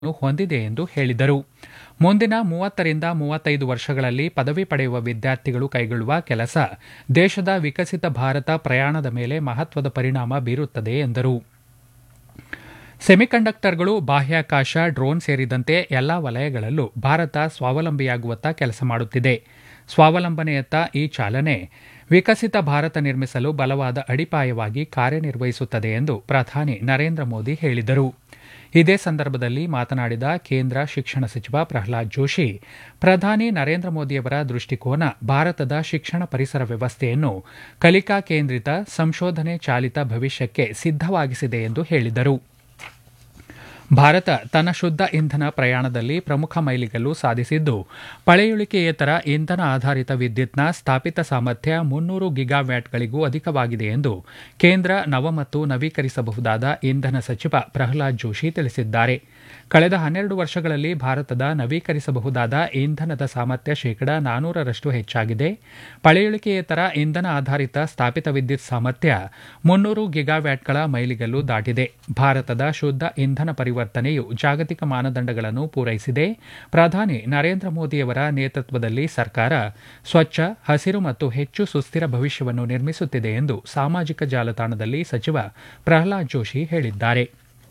ಹೊಂದಿದೆ ಎಂದು ಹೇಳಿದರು ಮುಂದಿನ ಮೂವತ್ತರಿಂದ ಮೂವತ್ತೈದು ವರ್ಷಗಳಲ್ಲಿ ಪದವಿ ಪಡೆಯುವ ವಿದ್ಯಾರ್ಥಿಗಳು ಕೈಗೊಳ್ಳುವ ಕೆಲಸ ದೇಶದ ವಿಕಸಿತ ಭಾರತ ಪ್ರಯಾಣದ ಮೇಲೆ ಮಹತ್ವದ ಪರಿಣಾಮ ಬೀರುತ್ತದೆ ಎಂದರು ಸೆಮಿಕಂಡಕ್ಟರ್ಗಳು ಬಾಹ್ಯಾಕಾಶ ಡ್ರೋನ್ ಸೇರಿದಂತೆ ಎಲ್ಲಾ ವಲಯಗಳಲ್ಲೂ ಭಾರತ ಸ್ವಾವಲಂಬಿಯಾಗುವತ್ತ ಕೆಲಸ ಮಾಡುತ್ತಿದೆ ಸ್ವಾವಲಂಬನೆಯತ್ತ ಈ ಚಾಲನೆ ವಿಕಸಿತ ಭಾರತ ನಿರ್ಮಿಸಲು ಬಲವಾದ ಅಡಿಪಾಯವಾಗಿ ಕಾರ್ಯನಿರ್ವಹಿಸುತ್ತದೆ ಎಂದು ಪ್ರಧಾನಿ ನರೇಂದ್ರ ಮೋದಿ ಹೇಳಿದರು ಇದೇ ಸಂದರ್ಭದಲ್ಲಿ ಮಾತನಾಡಿದ ಕೇಂದ್ರ ಶಿಕ್ಷಣ ಸಚಿವ ಪ್ರಹ್ಲಾದ್ ಜೋಶಿ ಪ್ರಧಾನಿ ನರೇಂದ್ರ ಮೋದಿಯವರ ದೃಷ್ಟಿಕೋನ ಭಾರತದ ಶಿಕ್ಷಣ ಪರಿಸರ ವ್ಯವಸ್ಥೆಯನ್ನು ಕಲಿಕಾ ಕೇಂದ್ರಿತ ಸಂಶೋಧನೆ ಚಾಲಿತ ಭವಿಷ್ಯಕ್ಕೆ ಸಿದ್ಧವಾಗಿಸಿದೆ ಎಂದು ಹೇಳಿದರು ಭಾರತ ತನ್ನ ಶುದ್ಧ ಇಂಧನ ಪ್ರಯಾಣದಲ್ಲಿ ಪ್ರಮುಖ ಮೈಲಿಗಲ್ಲು ಸಾಧಿಸಿದ್ದು ಪಳೆಯುಳಿಕೆಯೇತರ ಇಂಧನ ಆಧಾರಿತ ವಿದ್ಯುತ್ನ ಸ್ಥಾಪಿತ ಸಾಮರ್ಥ್ಯ ಮುನ್ನೂರು ಗಿಗಾವ್ಯಾಟ್ಗಳಿಗೂ ಅಧಿಕವಾಗಿದೆ ಎಂದು ಕೇಂದ್ರ ನವ ಮತ್ತು ನವೀಕರಿಸಬಹುದಾದ ಇಂಧನ ಸಚಿವ ಪ್ರಹ್ಲಾದ್ ಜೋಶಿ ತಿಳಿಸಿದ್ದಾರೆ ಕಳೆದ ಹನ್ನೆರಡು ವರ್ಷಗಳಲ್ಲಿ ಭಾರತದ ನವೀಕರಿಸಬಹುದಾದ ಇಂಧನದ ಸಾಮರ್ಥ್ಯ ಶೇಕಡಾ ನಾನೂರರಷ್ಟು ಹೆಚ್ಚಾಗಿದೆ ಪಳೆಯುಳಿಕೆಯೇತರ ಇಂಧನ ಆಧಾರಿತ ಸ್ಥಾಪಿತ ವಿದ್ಯುತ್ ಸಾಮರ್ಥ್ಯ ಮುನ್ನೂರು ಗಿಗಾವ್ಯಾಟ್ಗಳ ಮೈಲಿಗಲ್ಲು ದಾಟಿದೆ ಭಾರತದ ಶುದ್ಧ ಇಂಧನ ಪರಿವರ್ತನೆಯು ಜಾಗತಿಕ ಮಾನದಂಡಗಳನ್ನು ಪೂರೈಸಿದೆ ಪ್ರಧಾನಿ ನರೇಂದ್ರ ಮೋದಿಯವರ ನೇತೃತ್ವದಲ್ಲಿ ಸರ್ಕಾರ ಸ್ವಚ್ಛ ಹಸಿರು ಮತ್ತು ಹೆಚ್ಚು ಸುಸ್ಥಿರ ಭವಿಷ್ಯವನ್ನು ನಿರ್ಮಿಸುತ್ತಿದೆ ಎಂದು ಸಾಮಾಜಿಕ ಜಾಲತಾಣದಲ್ಲಿ ಸಚಿವ ಪ್ರಹ್ಲಾದ್ ಜೋಶಿ ಹೇಳಿದ್ದಾರೆ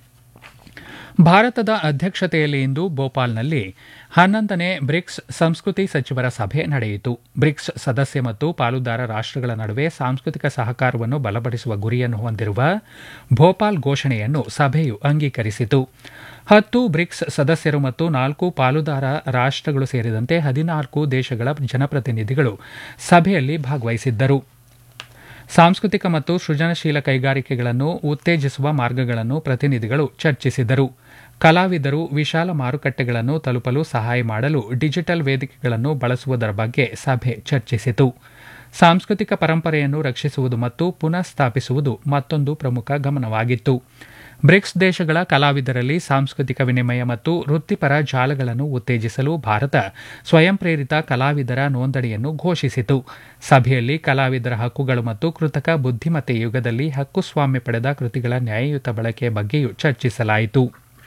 ಭಾರತದ ಅಧ್ಯಕ್ಷತೆಯಲ್ಲಿ ಇಂದು ಭೋಪಾಲ್ನಲ್ಲಿ ಹನ್ನೊಂದನೇ ಬ್ರಿಕ್ಸ್ ಸಂಸ್ಕೃತಿ ಸಚಿವರ ಸಭೆ ನಡೆಯಿತು ಬ್ರಿಕ್ಸ್ ಸದಸ್ಯ ಮತ್ತು ಪಾಲುದಾರ ರಾಷ್ಟಗಳ ನಡುವೆ ಸಾಂಸ್ಕೃತಿಕ ಸಹಕಾರವನ್ನು ಬಲಪಡಿಸುವ ಗುರಿಯನ್ನು ಹೊಂದಿರುವ ಭೋಪಾಲ್ ಘೋಷಣೆಯನ್ನು ಸಭೆಯು ಅಂಗೀಕರಿಸಿತು ಹತ್ತು ಬ್ರಿಕ್ಸ್ ಸದಸ್ಯರು ಮತ್ತು ನಾಲ್ಕು ಪಾಲುದಾರ ರಾಷ್ಟಗಳು ಸೇರಿದಂತೆ ಹದಿನಾಲ್ಕು ದೇಶಗಳ ಜನಪ್ರತಿನಿಧಿಗಳು ಸಭೆಯಲ್ಲಿ ಭಾಗವಹಿಸಿದ್ದರು ಸಾಂಸ್ಕೃತಿಕ ಮತ್ತು ಸೃಜನಶೀಲ ಕೈಗಾರಿಕೆಗಳನ್ನು ಉತ್ತೇಜಿಸುವ ಮಾರ್ಗಗಳನ್ನು ಪ್ರತಿನಿಧಿಗಳು ಚರ್ಚಿಸಿದರು ಕಲಾವಿದರು ವಿಶಾಲ ಮಾರುಕಟ್ಟೆಗಳನ್ನು ತಲುಪಲು ಸಹಾಯ ಮಾಡಲು ಡಿಜಿಟಲ್ ವೇದಿಕೆಗಳನ್ನು ಬಳಸುವುದರ ಬಗ್ಗೆ ಸಭೆ ಚರ್ಚಿಸಿತು ಸಾಂಸ್ಕೃತಿಕ ಪರಂಪರೆಯನ್ನು ರಕ್ಷಿಸುವುದು ಮತ್ತು ಪುನಃ ಸ್ಥಾಪಿಸುವುದು ಮತ್ತೊಂದು ಪ್ರಮುಖ ಗಮನವಾಗಿತ್ತು ಬ್ರಿಕ್ಸ್ ದೇಶಗಳ ಕಲಾವಿದರಲ್ಲಿ ಸಾಂಸ್ಕೃತಿಕ ವಿನಿಮಯ ಮತ್ತು ವೃತ್ತಿಪರ ಜಾಲಗಳನ್ನು ಉತ್ತೇಜಿಸಲು ಭಾರತ ಸ್ವಯಂ ಪ್ರೇರಿತ ಕಲಾವಿದರ ನೋಂದಣಿಯನ್ನು ಘೋಷಿಸಿತು ಸಭೆಯಲ್ಲಿ ಕಲಾವಿದರ ಹಕ್ಕುಗಳು ಮತ್ತು ಕೃತಕ ಬುದ್ಧಿಮತ್ತೆ ಯುಗದಲ್ಲಿ ಹಕ್ಕುಸ್ವಾಮ್ಯ ಪಡೆದ ಕೃತಿಗಳ ನ್ಯಾಯಯುತ ಬಳಕೆಯ ಬಗ್ಗೆಯೂ ಚರ್ಚಿಸಲಾಯಿತು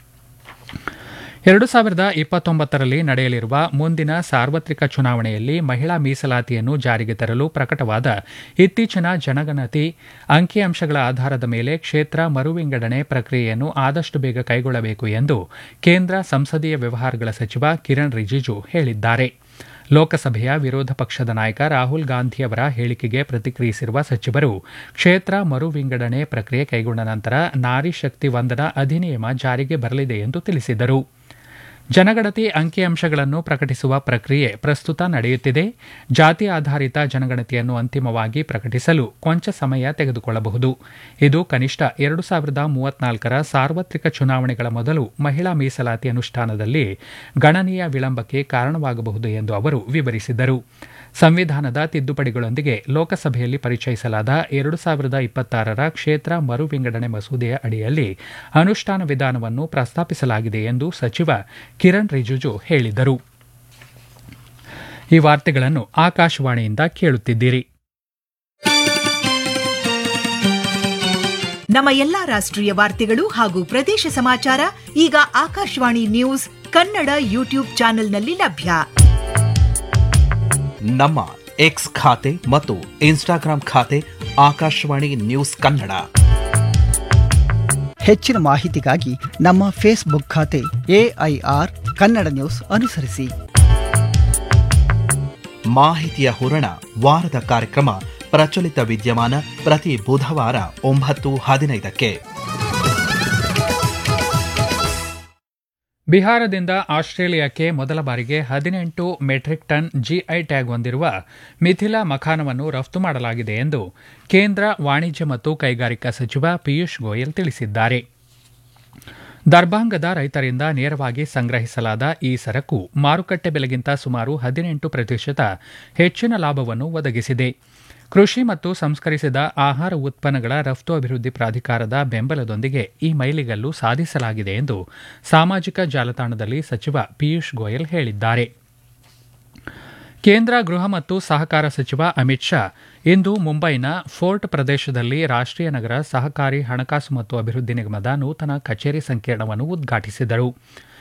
ಎರಡು ಸಾವಿರದ ಇಪ್ಪತ್ತೊಂಬತ್ತರಲ್ಲಿ ನಡೆಯಲಿರುವ ಮುಂದಿನ ಸಾರ್ವತ್ರಿಕ ಚುನಾವಣೆಯಲ್ಲಿ ಮಹಿಳಾ ಮೀಸಲಾತಿಯನ್ನು ಜಾರಿಗೆ ತರಲು ಪ್ರಕಟವಾದ ಇತ್ತೀಚಿನ ಜನಗಣತಿ ಅಂಕಿಅಂಶಗಳ ಆಧಾರದ ಮೇಲೆ ಕ್ಷೇತ್ರ ಮರುವಿಂಗಡಣೆ ಪ್ರಕ್ರಿಯೆಯನ್ನು ಆದಷ್ಟು ಬೇಗ ಕೈಗೊಳ್ಳಬೇಕು ಎಂದು ಕೇಂದ್ರ ಸಂಸದೀಯ ವ್ಯವಹಾರಗಳ ಸಚಿವ ಕಿರಣ್ ರಿಜಿಜು ಹೇಳಿದ್ದಾರೆ ಲೋಕಸಭೆಯ ವಿರೋಧ ಪಕ್ಷದ ನಾಯಕ ರಾಹುಲ್ ಗಾಂಧಿ ಅವರ ಹೇಳಿಕೆಗೆ ಪ್ರತಿಕ್ರಿಯಿಸಿರುವ ಸಚಿವರು ಕ್ಷೇತ್ರ ಮರು ವಿಂಗಡಣೆ ಪ್ರಕ್ರಿಯೆ ಕೈಗೊಂಡ ನಂತರ ನಾರಿ ಶಕ್ತಿ ವಂದನಾ ಅಧಿನಿಯಮ ಜಾರಿಗೆ ಬರಲಿದೆ ಎಂದು ತಿಳಿಸಿದರು ಜನಗಣತಿ ಅಂಕಿಅಂಶಗಳನ್ನು ಪ್ರಕಟಿಸುವ ಪ್ರಕ್ರಿಯೆ ಪ್ರಸ್ತುತ ನಡೆಯುತ್ತಿದೆ ಜಾತಿ ಆಧಾರಿತ ಜನಗಣತಿಯನ್ನು ಅಂತಿಮವಾಗಿ ಪ್ರಕಟಿಸಲು ಕೊಂಚ ಸಮಯ ತೆಗೆದುಕೊಳ್ಳಬಹುದು ಇದು ಕನಿಷ್ಠ ಎರಡು ಸಾವಿರದ ಮೂವತ್ನಾಲ್ಕರ ಸಾರ್ವತ್ರಿಕ ಚುನಾವಣೆಗಳ ಮೊದಲು ಮಹಿಳಾ ಮೀಸಲಾತಿ ಅನುಷ್ಠಾನದಲ್ಲಿ ಗಣನೀಯ ವಿಳಂಬಕ್ಕೆ ಕಾರಣವಾಗಬಹುದು ಎಂದು ಅವರು ವಿವರಿಸಿದರು ಸಂವಿಧಾನದ ತಿದ್ದುಪಡಿಗಳೊಂದಿಗೆ ಲೋಕಸಭೆಯಲ್ಲಿ ಪರಿಚಯಿಸಲಾದ ಎರಡು ಸಾವಿರದ ಇಪ್ಪತ್ತಾರರ ಕ್ಷೇತ್ರ ಮರು ವಿಂಗಡಣೆ ಮಸೂದೆಯ ಅಡಿಯಲ್ಲಿ ಅನುಷ್ಠಾನ ವಿಧಾನವನ್ನು ಪ್ರಸ್ತಾಪಿಸಲಾಗಿದೆ ಎಂದು ಸಚಿವ ಕಿರಣ್ ರಿಜಿಜು ಹೇಳಿದರು ಈ ವಾರ್ತೆಗಳನ್ನು ಆಕಾಶವಾಣಿಯಿಂದ ಕೇಳುತ್ತಿದ್ದೀರಿ ನಮ್ಮ ಎಲ್ಲಾ ರಾಷ್ಟ್ರೀಯ ವಾರ್ತೆಗಳು ಹಾಗೂ ಪ್ರದೇಶ ಸಮಾಚಾರ ಈಗ ಆಕಾಶವಾಣಿ ನ್ಯೂಸ್ ಕನ್ನಡ ಯೂಟ್ಯೂಬ್ ಚಾನೆಲ್ನಲ್ಲಿ ಲಭ್ಯ ನಮ್ಮ ಎಕ್ಸ್ ಖಾತೆ ಮತ್ತು ಇನ್ಸ್ಟಾಗ್ರಾಂ ಖಾತೆ ಆಕಾಶವಾಣಿ ನ್ಯೂಸ್ ಕನ್ನಡ ಹೆಚ್ಚಿನ ಮಾಹಿತಿಗಾಗಿ ನಮ್ಮ ಫೇಸ್ಬುಕ್ ಖಾತೆ ಎಐಆರ್ ಕನ್ನಡ ನ್ಯೂಸ್ ಅನುಸರಿಸಿ ಮಾಹಿತಿಯ ಹೂರಣ ವಾರದ ಕಾರ್ಯಕ್ರಮ ಪ್ರಚಲಿತ ವಿದ್ಯಮಾನ ಪ್ರತಿ ಬುಧವಾರ ಒಂಬತ್ತು ಹದಿನೈದಕ್ಕೆ ಬಿಹಾರದಿಂದ ಆಸ್ಟ್ರೇಲಿಯಾಕ್ಕೆ ಮೊದಲ ಬಾರಿಗೆ ಹದಿನೆಂಟು ಮೆಟ್ರಿಕ್ ಟನ್ ಜಿಐ ಟ್ಯಾಗ್ ಹೊಂದಿರುವ ಮಿಥಿಲಾ ಮಖಾನವನ್ನು ರಫ್ತು ಮಾಡಲಾಗಿದೆ ಎಂದು ಕೇಂದ್ರ ವಾಣಿಜ್ಯ ಮತ್ತು ಕೈಗಾರಿಕಾ ಸಚಿವ ಪಿಯೂಷ್ ಗೋಯಲ್ ತಿಳಿಸಿದ್ದಾರೆ ದರ್ಭಾಂಗದ ರೈತರಿಂದ ನೇರವಾಗಿ ಸಂಗ್ರಹಿಸಲಾದ ಈ ಸರಕು ಮಾರುಕಟ್ಟೆ ಬೆಲೆಗಿಂತ ಸುಮಾರು ಹದಿನೆಂಟು ಪ್ರತಿಶತ ಹೆಚ್ಚಿನ ಲಾಭವನ್ನು ಒದಗಿಸಿದೆ ಕೃಷಿ ಮತ್ತು ಸಂಸ್ಕರಿಸಿದ ಆಹಾರ ಉತ್ಪನ್ನಗಳ ರಫ್ತು ಅಭಿವೃದ್ಧಿ ಪ್ರಾಧಿಕಾರದ ಬೆಂಬಲದೊಂದಿಗೆ ಈ ಮೈಲಿಗಲ್ಲು ಸಾಧಿಸಲಾಗಿದೆ ಎಂದು ಸಾಮಾಜಿಕ ಜಾಲತಾಣದಲ್ಲಿ ಸಚಿವ ಪಿಯೂಷ್ ಗೋಯಲ್ ಹೇಳಿದ್ದಾರೆ ಕೇಂದ್ರ ಗೃಹ ಮತ್ತು ಸಹಕಾರ ಸಚಿವ ಅಮಿತ್ ಶಾ ಇಂದು ಮುಂಬೈನ ಫೋರ್ಟ್ ಪ್ರದೇಶದಲ್ಲಿ ರಾಷ್ಟ್ರೀಯ ನಗರ ಸಹಕಾರಿ ಹಣಕಾಸು ಮತ್ತು ಅಭಿವೃದ್ಧಿ ನಿಗಮದ ನೂತನ ಕಚೇರಿ ಸಂಕೀರ್ಣವನ್ನು ಉದ್ಘಾಟಿಸಿದರು